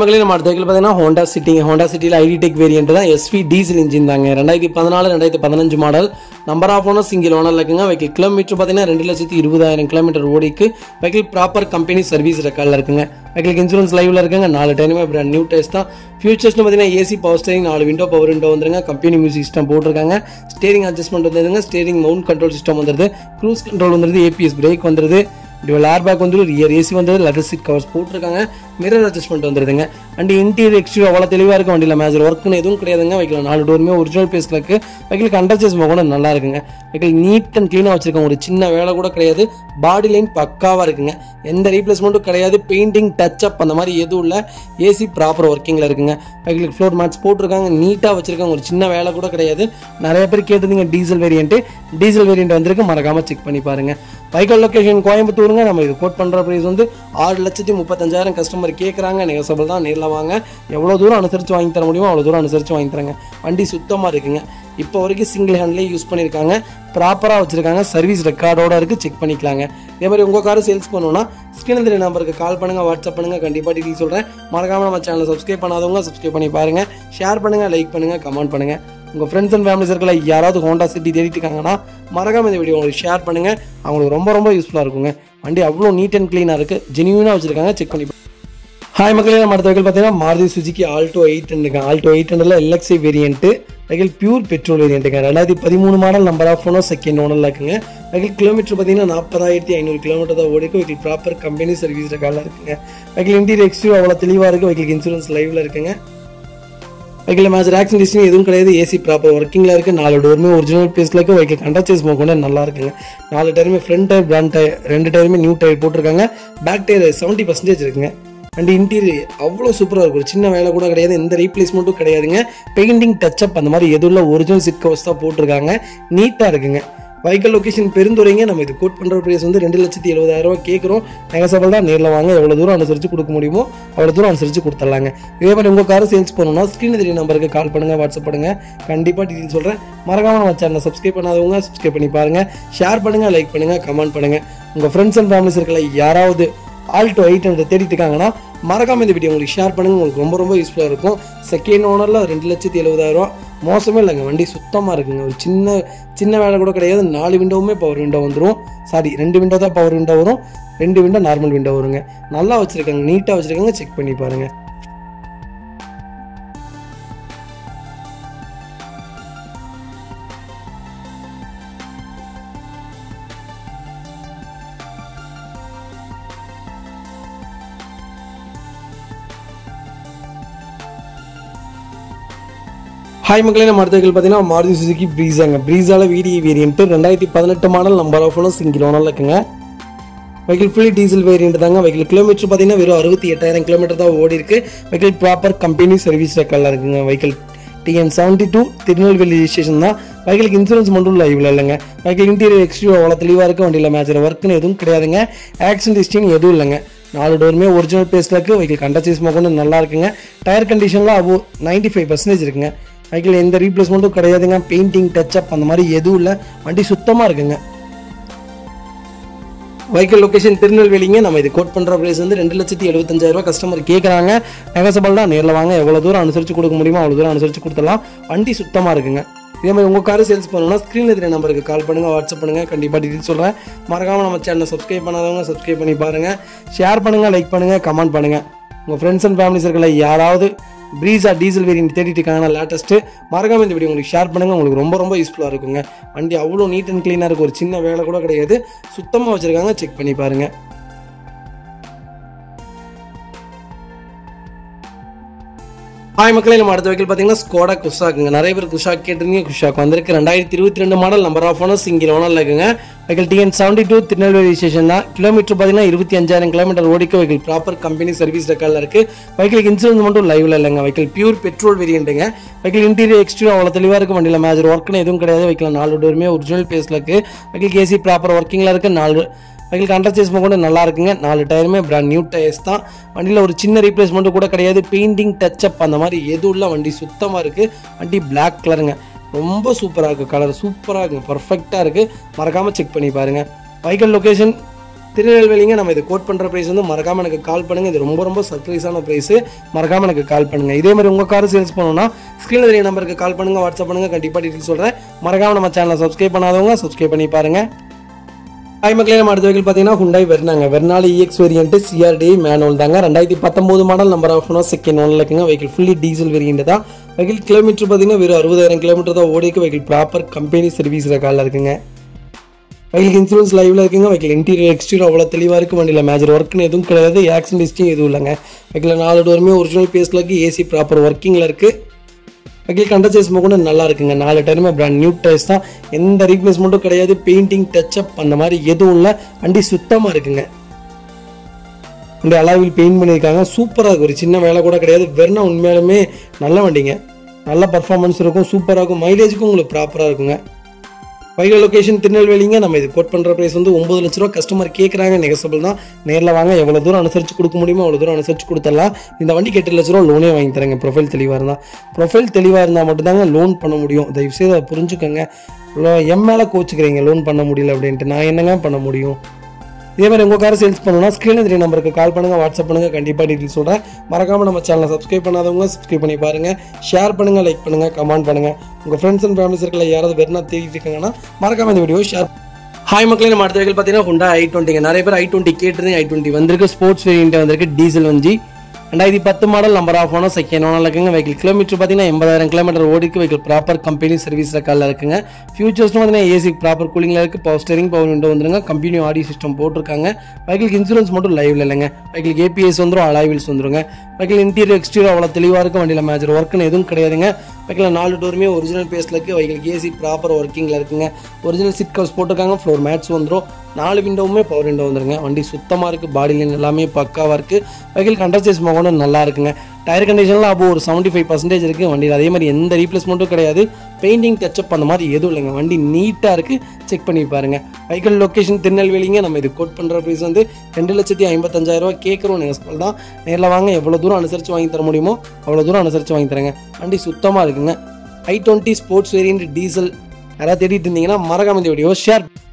மக்களே நம்ம அடுத்த வெஹிக்கிள் பார்த்தீங்கன்னா ஹோண்டா சிட்டி ஹோண்டா சிட்டியில் ஐடி டெக் வேரியன்ட் தான் எஸ்வி டீசல் இன்ஜின் தாங்க ரெண்டாயிரத்தி பதினாலு ரெண்டாயிரத்தி பதினஞ்சு model number of owner single owner இருக்குங்க வெஹிக்கிள் கிலோமீட்டர் பார்த்தீங்கன்னா ரெண்டு லட்சத்தி இருபதாயிரம் கிலோமீட்டர் ஓடிக்கு வெஹிக்கிள் ப்ராப்பர் கம்பெனி சர்வீஸ் ரெக்கார்டில் இருக்குங்க வெஹிக்கிள் இன்சூரன்ஸ் லைவ்ல இருக்குங்க நாலு டைமே பிராண்ட் நியூ டெஸ்ட் தான் ஃபியூச்சர்ஸ்னு பார்த்தீங்கன்னா ஏசி பவர் ஸ்டேரிங் நாலு விண்டோ பவர் விண்டோ வந்துருங்க கம்பெனி மியூசிக் சிஸ்டம் போட்டிருக்காங்க ஸ்டேரிங் அட்ஜஸ்ட்மெண்ட் வந்துருங்க ஸ்டேரிங் மவுண்ட் கண்ட்ரோல் சிஸ்டம் வந்துருது க்ரூஸ் கண்ட்ரோல் வந்துருது ஏபிஎஸ் பிரேக் வந்துருது டுவெல் ஏர் பேக் வந்து ரியர் ஏசி வந்து லெதர் சீட் கவர்ஸ் போட்டிருக்காங்க மிரர் அட்ஜஸ்ட்மெண்ட் வந்துருதுங்க அண்ட் இன்டீரியர் எக்ஸ்டீரியர் அவ்வளோ தெளிவாக இருக்கும் வண்டியில் மேஜர் ஒர்க்குன்னு எதுவும் கிடையாதுங்க வைக்கலாம் நாலு டோருமே ஒரிஜினல் பேஸில் இருக்குது வைக்கலுக்கு அண்டர்ச்சேஸ் கூட நல்லா இருக்குங்க வைக்கல் நீட் அண்ட் க்ளீனாக வச்சிருக்காங்க ஒரு சின்ன வேலை கூட கிடையாது பாடி லைன் பக்காவாக இருக்குங்க எந்த ரீப்ளேஸ்மெண்ட்டும் கிடையாது பெயிண்டிங் டச் அப் அந்த மாதிரி எதுவும் இல்லை ஏசி ப்ராப்பர் ஒர்க்கிங்கில் இருக்குங்க வைக்கலுக்கு ஃப்ளோர் மேட்ஸ் போட்டிருக்காங்க நீட்டாக வச்சிருக்காங்க ஒரு சின்ன வேலை கூட கிடையாது நிறைய பேர் கேட்டிருந்தீங்க டீசல் வேரியன்ட்டு டீசல் வேரியன்ட் வந்திருக்கு மறக்காமல் செக் பண்ணி பாருங்க வைக்கல் லொக்கேஷன் கோயம்புத்தூருங்க நம்ம இது கோட் பண்ணுற ப்ரைஸ் வந்து ஆறு லட்சத்தி முப்பத்தஞ்சாயிரம் கஸ்டமர் கேட்குறாங்க நெகசபிள் தான் நேரில் வாங்க எவ்வளோ தூரம் அனுசரித்து வாங்கி தர முடியுமோ அவ்வளோ தூரம் அனுசரித்து வாங்கி தரேங்க வண்டி சுத்தமாக இருக்குங்க இப்போ வரைக்கும் சிங்கிள் ஹேண்ட்லேயே யூஸ் பண்ணியிருக்காங்க ப்ராப்பராக வச்சுருக்காங்க சர்வீஸ் ரெக்கார்டோட இருக்குது செக் பண்ணிக்கலாங்க இதே மாதிரி உங்கள் காரை சேல்ஸ் பண்ணணும்னா ஸ்க்ரீன் தெரிய நம்பருக்கு கால் பண்ணுங்கள் வாட்ஸ்அப் பண்ணுங்கள் கண்டிப்பாக டீட்டெயில் சொல்கிறேன் மறக்காமல் நம்ம சேனலை சப்ஸ்கிரைப் பண்ணாதவங்க சப்ஸ்கிரைப் பண்ணி பாருங்கள் ஷேர் பண்ணுங்கள் லைக் பண்ணுங்கள் கமெண்ட் பண்ணுங்கள் உங்கள் ஃப்ரெண்ட்ஸ் அண்ட் ஃபேமிலி சர்க்கிளில் யாராவது ஹோண்டா சிட்டி தேடிட்டு இருக்காங்கன்னா மறக்காம இந்த வீடியோ உங்களுக்கு ஷேர் பண்ணுங்கள் அவங்களுக்கு ரொம்ப ரொம்ப யூஸ்ஃபுல்லாக இருக்குங்க வண்டி அவ்வளோ நீட் அண்ட் க்ளீனாக இருக்குது ஜெனியூனாக வச்சுருக்காங்க செக் பண்ணி ஹாய் மக்களே நம்ம அடுத்த வெஹிக்கிள் பார்த்தீங்கன்னா மாருதி சுஜிக்கு ஆல்டோ எயிட் ஹண்ட்ருங்க ஆல்டோ எயிட் ஹண்ட்ரட்ல LXi variant vehicle pure petrol வேரியன்ட்டுங்க ரெண்டாயிரத்தி பதிமூணு model number of owner second ஓனரில் இருக்குங்க வெஹிக்கிள் கிலோமீட்டர் பார்த்தீங்கன்னா நாற்பதாயிரத்தி ஐநூறு கிலோமீட்டர் தான் ஓடிக்கு வெஹிக்கிள் ப்ராப்பர் கம்பெனி சர்வீஸ் ரெக்கார்டில் இருக்குங்க வெஹிக்கிள் இன்டீரியர் எக்ஸ்டீரியர் அவ்வளோ தெளிவாக இருக்குது வெஹிக்கிள் இன்சூரன்ஸ் லைவ்ல இருக்குங்க வெஹிக்கிள் மேட்ச் ஆக்சிடென்ட் ஹிஸ்ட்ரி எதுவும் கிடையாது ஏசி ப்ராப்பர் ஒர்க்கிங்கில் இருக்குது நாலு டோருமே ஒரிஜினல் பேஸில் இருக்குது வெஹிக்கிள் கண்டச்சேஸ் கூட நல்லா இருக்குங்க நாலு டயருமே ஃப்ரண்ட் டயர் பிராண்ட் டயர் ரெண்டு டயருமே நியூ டயர் போட்டிருக்காங்க பேக் டயர் செவன்ட்டி பர்சன்டேஜ் இருக்குங்க அண்ட் இன்டீரியர் அவ்வளோ சூப்பராக இருக்கும் ஒரு சின்ன வேலை கூட கிடையாது எந்த ரீப்ளேஸ்மெண்ட்டும் கிடையாதுங்க பெயிண்டிங் டச்சப் அந்த மாதிரி எதுவும் இல்லை ஒரிஜினல் சிட் கவர்ஸ் தான் போட்டிருக்காங்க நீட்டாக இருக்குங்க வைக்கல் லொக்கேஷன் பெருந்துறைங்க நம்ம இது கோட் பண்ணுற ப்ரைஸ் வந்து ரெண்டு லட்சத்தி எழுபதாயிரம் ரூபாய் கேட்குறோம் நெகசபிள் தான் நேரில் வாங்க எவ்வளோ தூரம் அனுசரித்து கொடுக்க முடியுமோ அவ்வளோ தூரம் அனுசரித்து கொடுத்துடலாங்க இதே மாதிரி உங்கள் காரை சேல்ஸ் பண்ணணும்னா ஸ்க்ரீன் தெரிய நம்பருக்கு கால் பண்ணுங்கள் வாட்ஸ்அப் பண்ணுங்கள் கண்டிப்பாக டீட்டெயில் சொல்கிறேன் மறக்காம நம்ம சேனலை சப்ஸ்கிரைப் பண்ணாதவங்க சப்ஸ்கிரைப் பண்ணி பாருங்கள் ஷேர் பண்ணுங்கள் லைக் பண்ணுங்கள் கமெண்ட் பண்ணுங்கள் உங்கள் ஃப்ரெண்ட்ஸ் அண்ட் ஃபேமிலிஸ் இருக்கல யாராவது ஆல்டோ எயிட் ஹண்ட்ரட் தேடிட்டு இருக்காங்கன்னா மறக்காம இந்த வீடியோ உங்களுக்கு ஷேர் பண்ணுங்க உங்களுக்கு ரொம்ப ரொம்ப யூஸ்ஃபுல்லாக இருக்கும் செகண்ட் ஓனரில் ரெண்டு லட்சத்தி எழுபதாயிரம் மோசமே இல்லைங்க வண்டி சுத்தமாக இருக்குங்க ஒரு சின்ன சின்ன வேலை கூட கிடையாது நாலு விண்டோவுமே பவர் விண்டோ வந்துடும் சாரி ரெண்டு விண்டோ தான் பவர் விண்டோ வரும் ரெண்டு விண்டோ நார்மல் விண்டோ வருங்க நல்லா வச்சுருக்காங்க நீட்டாக வச்சுருக்காங்க செக் பண்ணி பாருங்கள் ஹாய் மக்களே நம்ம அடுத்த வெஹிக்கிள் பார்த்தீங்கன்னா மாருதி சுசுகி ப்ரீஸாங்க ப்ரீஸால விடி வேரியன்ட் ரெண்டாயிரத்தி பதினெட்டு மாடல் நம்பர் ஆஃப் ஒன்றும் சிங்கிள் ஓனரில் இருக்குங்க வெஹிக்கிள் ஃபுல்லி டீசல் வேரியன்ட் தாங்க வெஹிக்கிள் கிலோமீட்டர் பார்த்தீங்கன்னா வெறும் அறுபத்தி எட்டாயிரம் கிலோமீட்டர் தான் ஓடி இருக்கு வெஹிக்கிள் ப்ராப்பர் கம்பெனி சர்வீஸ் ரெக்கார்டில் இருக்குங்க vehicle TN seventy two Tirunelveli station தான் வெஹிக்கிளுக்கு இன்சூரன்ஸ் மட்டும் லைவ்ல இல்லைங்க வெஹிக்கிள் இன்டீரியர் எக்ஸ்டீரியர் அவ்வளோ தெளிவாக இருக்குது வண்டியில் மேட்சில் ஒர்க்குன்னு எதுவும் கிடையாதுங்க ஆக்சிடென்ட் ஹிஸ்டின்னு எதுவும் இல்லைங்க நாலு டோருமே ஒரிஜினல் பேஸில் இருக்குது வெஹிக்கிள் கண்டச்சேஸ் கொண்டு நல்லா இருக்குங்க டயர் கண்டிஷன்லாம் அபோ நைன்ட்டி ஃபைவ் பர்சன்டேஜ் இருக்குங்க வெஹிக்கிள் எந்த ரீப்ளேஸ்மெண்ட்டும் கிடையாதுங்க பெயிண்டிங் டச்சப் அந்த மாதிரி எதுவும் இல்லை வண்டி சுத்தமாக இருக்குங்க வெஹிக்கிள் லொக்கேஷன் திருநெல்வேலிங்க நம்ம இது கோட் பண்ணுற ப்ரைஸ் வந்து ரெண்டு லட்சத்தி எழுபத்தஞ்சாயிரம் கஸ்டமர் கேட்குறாங்க நெகசபிள் தான் நேரில் வாங்க எவ்வளோ தூரம் அனுசரித்து கொடுக்க முடியுமோ அவ்வளோ தூரம் அனுசரித்து கொடுத்துடலாம் வண்டி சுத்தமாக இருக்குங்க இதே மாதிரி உங்கள் காரை சேல்ஸ் பண்ணணும்னா ஸ்க்ரீனில் தெரிய நம்பருக்கு கால் பண்ணுங்கள் வாட்ஸ்அப் பண்ணுங்கள் கண்டிப்பாக டீட்டெயில் சொல்கிறேன் மறக்காமல் நம்ம சேனலை சப்ஸ்கிரைப் பண்ணாதவங்க சப்ஸ்கிரைப் பண்ணி பாருங்கள் ஷேர் பண்ணுங்கள் லைக் பண்ணுங்கள் கமெண்ட் பண்ணுங்கள் உங்கள் ஃப்ரெண்ட்ஸ் அண்ட் ஃபேமிலிஸ் இருக்கல யாராவது ப்ரீஸா டீசல் வேரியன்ட் தேடிட்டு இருக்காங்கன்னா லேட்டஸ்ட்டு மறக்காம இந்த வீடியோ உங்களுக்கு ஷேர் பண்ணுங்கள் உங்களுக்கு ரொம்ப ரொம்ப யூஸ்ஃபுல்லாக இருக்குங்க வண்டி அவ்வளோ நீட் அண்ட் க்ளீனாக இருக்குது ஒரு சின்ன வேலை கூட கிடையாது சுத்தமாக வச்சுருக்காங்க செக் பண்ணி பாருங்கள் ஹாய் மக்களே நம்ம அடுத்த வெஹிக்கிள் பார்த்தீங்கன்னா ஸ்கோடா குஷாக்குங்க நிறைய பேர் குஷாக் கேட்டிருந்தீங்க குஷாக் வந்திருக்கு ரெண்டாயிரத்தி இருபத்தி ரெண்டு model number of owner single ஓனரில் இருக்குங்க vehicle TN seventy two Tirunelveli station தான் கிலோமீட்டர் பார்த்தீங்கன்னா இருபத்தி அஞ்சாயிரம் கிலோமீட்டர் ஓடிக்க வெஹிக்கிள் ப்ராப்பர் கம்பெனி சர்வீஸ் ரெக்கார்டில் இருக்குது வெஹிக்கிள் இன்சூரன்ஸ் மட்டும் லைவ்ல இல்லைங்க வெஹிக்கிள் பியூர் பெட்ரோல் வேரியண்ட்டுங்க வெஹிக்கிள் இன்டீரியர் எக்ஸ்டீரியர் அவ்வளோ தெளிவாக இருக்குது வண்டியில் மேஜர் ஒர்க்னு எதுவும் கிடையாது வெஹிக்கிள் நாலு டோருமே ஒரிஜினல் பேஸில் இருக்குது வெஹிக்கிள் ஏசி ப்ராப்பர் ஒர்க்கிங்கில் இருக்குது நாலு வெஹிக்கிள் அண்டர்ச்சேஸ் கூட நல்லா இருக்குங்க நாலு டயருமே பிராண்ட் நியூ டயர்ஸ் தான் வண்டியில் ஒரு சின்ன ரீப்ளேஸ்மெண்ட் கூட கிடையாது பெயிண்டிங் டச்சப் அந்த மாதிரி எதுவும் இல்லை வண்டி சுத்தமாக இருக்குது வண்டி பிளாக் கலருங்க ரொம்ப சூப்பராக இருக்குது கலர் சூப்பராக இருக்குங்க பர்ஃபெக்டாக இருக்குது மறக்காமல் செக் பண்ணி பாருங்கள் வெஹிக்கிள் லொக்கேஷன் திருநெல்வேலிங்க நம்ம இது கோட் பண்ணுற ப்ரைஸ் வந்து மறக்காமல் எனக்கு கால் பண்ணுங்கள் இது ரொம்ப ரொம்ப சர்ப்ரைஸான ப்ரைஸு மறக்காமல் எனக்கு கால் பண்ணுங்கள் இதே மாதிரி உங்கள் கார் சேல்ஸ் பண்ணணும்னா ஸ்க்ரீனில் தெரிய நம்பருக்கு கால் பண்ணுங்கள் வாட்ஸ்அப் பண்ணுங்கள் கண்டிப்பாக டீட்டெயில் சொல்கிறேன் மறக்காமல் நம்ம சேனலை சப்ஸ்கிரைப் பண்ணாதவங்க சப்ஸ்கிரைப் பண்ணி பாருங்கள் ஹாய் மக்களே நம்ம அடுத்த வெஹிக்கிள் பார்த்தீங்கன்னா ஹுண்டாய் வெர்னாங்க வெர்னாலி இஎக்ஸ் வேரியன்ட் சிஆர்டி மேனுவல் தாங்க ரெண்டாயிரத்தி பத்தொம்போது மாடல் நம்பர் ஆஃப் செகண்ட் ஒன்ல இருக்குங்க வெஹிக்கிள் ஃபுல்லி டீசல் வேரியன்ட் தான் வெஹிக்கிள் கிலோமீட்டர் பார்த்தீங்கன்னா வெறும் அறுபதாயிரம் கிலோமீட்டர் தான் ஓடிக்கு வெஹிக்கிள் ப்ராப்பர் கம்பெனி சர்வீஸ் ரெக்கார்டில் இருக்குங்க வெஹிக்கிள் இன்சூரன்ஸ் லைவ்ல இருக்குங்க வெஹிக்கிள் இன்டீரியர் எக்ஸ்டீரியர் அவ்வளோ தெளிவாக இருக்கு வண்டியில் மேஜர் ஒர்க்னு எதுவும் கிடையாது ஆக்சிடென்ட் ஹிஸ்டிங் எதுவும் இல்லைங்க வெஹிக்கிள் நாலு டோருமே ஒரிஜினல் பேஸில் இருக்குது ஏசி ப்ராப்பர் ஒர்க்கிங்கில் இருக்குது வெஹிக்கிள் கண்டச்சேஸ் கூட நல்லா இருக்குங்க நாலு டயருமே பிராண்ட் நியூ டயர்ஸ் தான் எந்த ரீப்ளேஸ்மெண்ட்டும் கிடையாது பெயிண்டிங் டச்சப் அந்த மாதிரி எதுவும் இல்லை வண்டி சுத்தமாக இருக்குங்க இந்த அலாவில் பெயிண்ட் பண்ணியிருக்காங்க சூப்பராக இருக்கும் ஒரு சின்ன வேலை கூட கிடையாது வெறும் உண்மையாலுமே நல்ல வண்டிங்க நல்ல பர்ஃபார்மன்ஸ் இருக்கும் சூப்பராக இருக்கும் மைலேஜுக்கும் உங்களுக்கு ப்ராப்பராக இருக்குங்க வைகல் லொகேஷன் திருநெல்வேலிங்க நம்ம இது கோட் பண்ணுற ப்ரைஸ் வந்து ஒம்பது லட்ச ரூபா கஸ்டமர் கேட்குறாங்க நெகசபிள் தான் நேரில் வாங்க எவ்வளோ தூரம் அனுசரித்து கொடுக்க முடியுமோ அவ்வளோ தூரம் அனுசரித்து கொடுத்துடலாம் இந்த வண்டிக்கு எட்டு லட்ச ரூபா லோனே வாங்கி தரேங்க ப்ரொஃபைல் தெளிவாக இருந்தால் ப்ரொஃபைல் தெளிவாக இருந்தால் மட்டும்தாங்க லோன் பண்ண முடியும் தயவுசெய்து அதை புரிஞ்சுக்கோங்க என் மேலே கோச்சுக்கிறீங்க லோன் பண்ண முடியல அப்படின்ட்டு நான் என்னங்க பண்ண முடியும் இதே மாதிரி உங்கள் காரை சேல்ஸ் பண்ணணும்னா ஸ்க்ரீனில் தெரிய நம்பருக்கு கால் பண்ணுங்கள் வாட்ஸ்அப் பண்ணுங்கள் கண்டிப்பாக டீட்டெயில் சொல்கிறேன் மறக்காமல் நம்ம சேனலை சப்ஸ்கிரைப் பண்ணாதவங்க சப்ஸ்கிரைப் பண்ணி பாருங்கள் ஷேர் பண்ணுங்கள் லைக் பண்ணுங்கள் கமெண்ட் பண்ணுங்கள் உங்கள் ஃப்ரெண்ட்ஸ் அண்ட் ஃபேமிலி சர்க்கிளில் யாராவது வெறுனா தேடிட்டு இருக்காங்கன்னா மறக்காமல் இந்த வீடியோ ஷேர் ஹாய் மக்களே நம்ம அடுத்த வெஹிக்கிள் பார்த்தீங்கன்னா ஹுண்டா ஐ டுவெண்ட்டிங்க நிறைய பேர் ஐ டுவெண்ட்டி கேட்டிருந்தேன் ஐ டுவெண்ட்டி வந்திருக்கு ஸ்போர்ட்ஸ் வேரியன்ட் வந்திருக்கு டீசல் வஞ்சி ரெண்டாயிரத்தி பத்து model number of owner second owner இருக்குங்க வெஹிக்கிள் கிலோமீட்டர் பார்த்தீங்கன்னா எண்பதாயிரம் கிலோமீட்டர் ஓடிக்கு வெஹிக்கிள் ப்ராப்பர் கம்பெனி சர்வீஸ் ரெக்கார்டில் இருக்குங்க ஃபியூச்சர்ஸ் பார்த்தீங்கன்னா ஏசி ப்ராப்பர் கூலிங்கில் இருக்குது பவர் ஸ்டேரிங் பவர் விண்டோ வந்துருங்க கம்பெனி ஆடியோ சிஸ்டம் போட்டிருக்காங்க வெஹிக்கிள் இன்சூரன்ஸ் மட்டும் லைவ்ல இல்லைங்க வெஹிக்கிள் ஏபிஎஸ் வந்துடும் அலாய்வில்ஸ் வந்துருங்க வெஹிக்கிள் இன்டீரியர் எக்ஸ்டீரியர் அவ்வளோ தெளிவாக இருக்கும் வண்டியில் மேஜர் ஒர்க்குன்னு எதுவும் கிடையாதுங்க வெஹிக்கில் நாலு டோருமே ஒரிஜினல் பேஸில் இருக்குது வெஹிக்கிள் ஏசி ப்ராப்பர் ஒர்க்கிங்கில் இருக்குங்க ஒரிஜினல் சிட் கவர்ஸ் போட்டிருக்காங்க ஃப்ளோர் மேட்ஸ் வந்துடும் நாலு விண்டோவுமே பவர் விண்டோ வந்துருங்க வண்டி சுத்தமாக இருக்குது பாடி லைன் எல்லாமே பக்காவாக இருக்குது வெஹிக்கிள் கண்டர்சேஸ் மகனும் நல்லா இருக்குங்க டயர் கண்டிஷனில் அப்போ ஒரு செவன்ட்டி ஃபைவ் பர்சன்டேஜ் இருக்குது வண்டியில் அதே மாதிரி எந்த ரீப்ளேஸ்மெண்ட்டும் கிடையாது பெயிண்டிங் டச்சப் அந்த மாதிரி எதுவும் இல்லைங்க வண்டி நீட்டாக இருக்குது செக் பண்ணி பாருங்க வெஹிக்கிள் லொக்கேஷன் திருநெல்வேலிங்க நம்ம இது கோட் பண்ணுற ப்ரைஸ் வந்து ரெண்டு லட்சத்தி ஐம்பத்தஞ்சாயிரரூவா கேட்குறோம் நீங்கள் சொல் தான் நேரில் வாங்க எவ்வளோ தூரம் அனுசரித்து வாங்கி தர முடியுமோ அவ்வளோ தூரம் அனுசரித்து வாங்கி தரேங்க வண்டி சுத்தமாக இருக்குங்க i twenty sports variant diesel யாராவது தேடிட்டு இருந்தீங்கன்னா மறக்காம இந்த வீடியோ ஷேர்